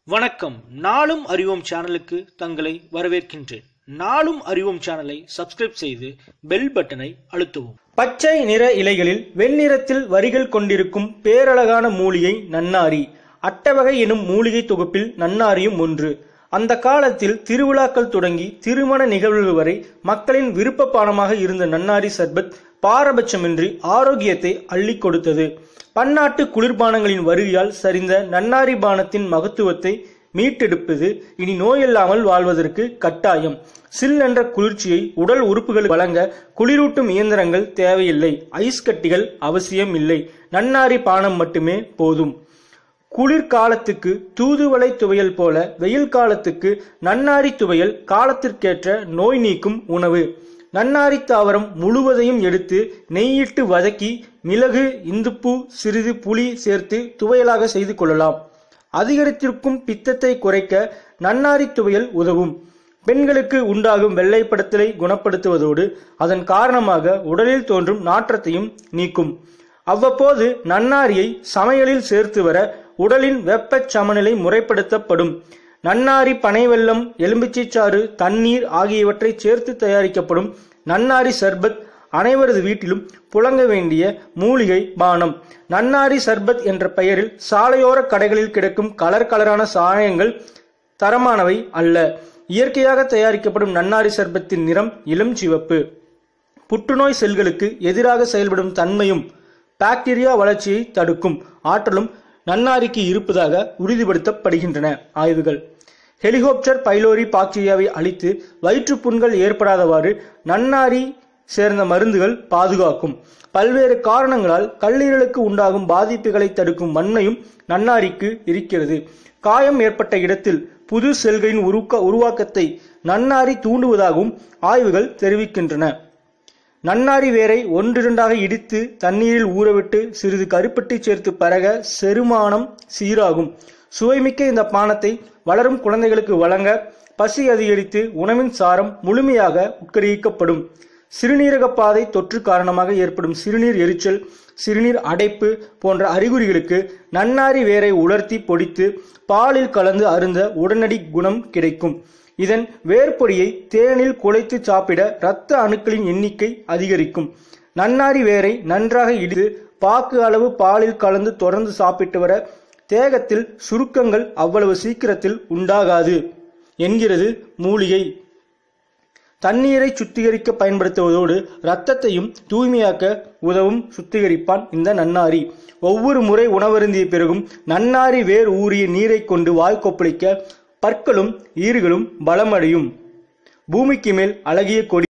வணக்கம் நாளும் அறிவோம் சேனலுக்கு தங்களை வரவேற்கின்றேன் நாளும் அறிவோம் சேனலை சப்ஸ்கிரைப் செய்து பெல் பட்டனை அழுத்தவும் பச்சை நிற இலைகளில் வெண்ணிறத்தில் வரிகள் கொண்டிருக்கும் பேரழகான மூலிகை நன்னாரி அட்டவகை எனும் மூலிகை தொகுப்பில் நன்னாரியும் ஒன்று அந்த காலத்தில் திருவிழாக்கள் தொடங்கி திருமண நிகழ்வுகள் வரை மக்களின் விருப்ப பானமாக இருந்த நன்னாரி சர்பத் பாரபட்சமின்றி ஆரோக்கியத்தை அள்ளிக் கொடுத்தது பன்னாட்டு குளிர்பானங்களின் வருகையால் சரிந்த நன்னாரி பானத்தின் மகத்துவத்தை மீட்டெடுப்பது இனி நோயில்லாமல் வாழ்வதற்கு கட்டாயம் சில் என்ற குளிர்ச்சியை உடல் உறுப்புகள் வழங்க குளிரூட்டும் இயந்திரங்கள் தேவையில்லை ஐஸ் கட்டிகள் அவசியம் இல்லை நன்னாரி பானம் மட்டுமே போதும் குளிர்காலத்துக்கு தூதுவளை துவையல் போல வெயில் காலத்துக்கு நன்னாரி துவையல் காலத்திற்கேற்ற நோய் நீக்கும் உணவு நன்னாரி தாவரம் முழுவதையும் எடுத்து நெய்யிட்டு வதக்கி மிளகு இந்துப்பு சிறிது புளி சேர்த்து துவையலாக செய்து கொள்ளலாம் அதிகரித்திருக்கும் பித்தத்தை குறைக்க நன்னாரி துவையல் உதவும் பெண்களுக்கு உண்டாகும் வெள்ளைப்படுத்தலை குணப்படுத்துவதோடு அதன் காரணமாக உடலில் தோன்றும் நாற்றத்தையும் நீக்கும் அவ்வப்போது நன்னாரியை சமையலில் சேர்த்து வர உடலின் வெப்பச் சமநிலை முறைப்படுத்தப்படும் நன்னாரி பனைவெல்லம் எலும்பிச்சைச்சாறு தண்ணீர் ஆகியவற்றை சேர்த்து தயாரிக்கப்படும் நன்னாரி சர்பத் அனைவரது வீட்டிலும் புழங்க வேண்டிய மூலிகை பானம் நன்னாரி சர்பத் என்ற பெயரில் சாலையோர கடைகளில் கிடைக்கும் கலர் கலரான சாயங்கள் தரமானவை அல்ல இயற்கையாக தயாரிக்கப்படும் நன்னாரி சர்பத்தின் நிறம் இளம் சிவப்பு புற்றுநோய் செல்களுக்கு எதிராக செயல்படும் தன்மையும் பாக்டீரியா வளர்ச்சியை தடுக்கும் ஆற்றலும் நன்னாரிக்கு இருப்பதாக உறுதிப்படுத்தப்படுகின்றன ஆய்வுகள் ஹெலிகாப்டர் பைலோரி பாக்டீரியாவை அழித்து வயிற்றுப்புண்கள் ஏற்படாதவாறு நன்னாரி சேர்ந்த மருந்துகள் பாதுகாக்கும் பல்வேறு காரணங்களால் கல்லீரலுக்கு உண்டாகும் பாதிப்புகளை தடுக்கும் வன்மையும் நன்னாரிக்கு இருக்கிறது காயம் ஏற்பட்ட இடத்தில் புது செல்களின் உருக்க உருவாக்கத்தை நன்னாரி தூண்டுவதாகவும் ஆய்வுகள் தெரிவிக்கின்றன நன்னாரி வேரை ஒன்றிரண்டாக இடித்து தண்ணீரில் ஊறவிட்டு சிறிது கருப்பட்டி சேர்த்து பரக செருமானம் சீராகும் சுவைமிக்க இந்த பானத்தை வளரும் குழந்தைகளுக்கு வழங்க பசி அதிகரித்து உணவின் சாரம் முழுமையாக உட்கரிக்கப்படும் சிறுநீரக பாதை தொற்று காரணமாக ஏற்படும் சிறுநீர் எரிச்சல் சிறுநீர் அடைப்பு போன்ற அறிகுறிகளுக்கு நன்னாரி வேரை உலர்த்தி பொடித்து பாலில் கலந்து அருந்த உடனடி குணம் கிடைக்கும் இதன் வேர்பொடியை தேனில் குழைத்து சாப்பிட இரத்த அணுக்களின் எண்ணிக்கை அதிகரிக்கும் நன்னாரி வேரை நன்றாக இடித்து பாக்கு அளவு பாலில் கலந்து தொடர்ந்து சாப்பிட்டு வர தேகத்தில் சுருக்கங்கள் அவ்வளவு சீக்கிரத்தில் உண்டாகாது என்கிறது மூலிகை தண்ணீரை சுத்திகரிக்க பயன்படுத்துவதோடு இரத்தத்தையும் தூய்மையாக்க உதவும் சுத்திகரிப்பான் இந்த நன்னாரி ஒவ்வொரு முறை உணவருந்திய பிறகும் நன்னாரி வேர் ஊறிய நீரை கொண்டு வாய் கொப்பளிக்க பற்களும் ஈறுகளும் பலமடையும் பூமிக்கு மேல் அழகிய கொடி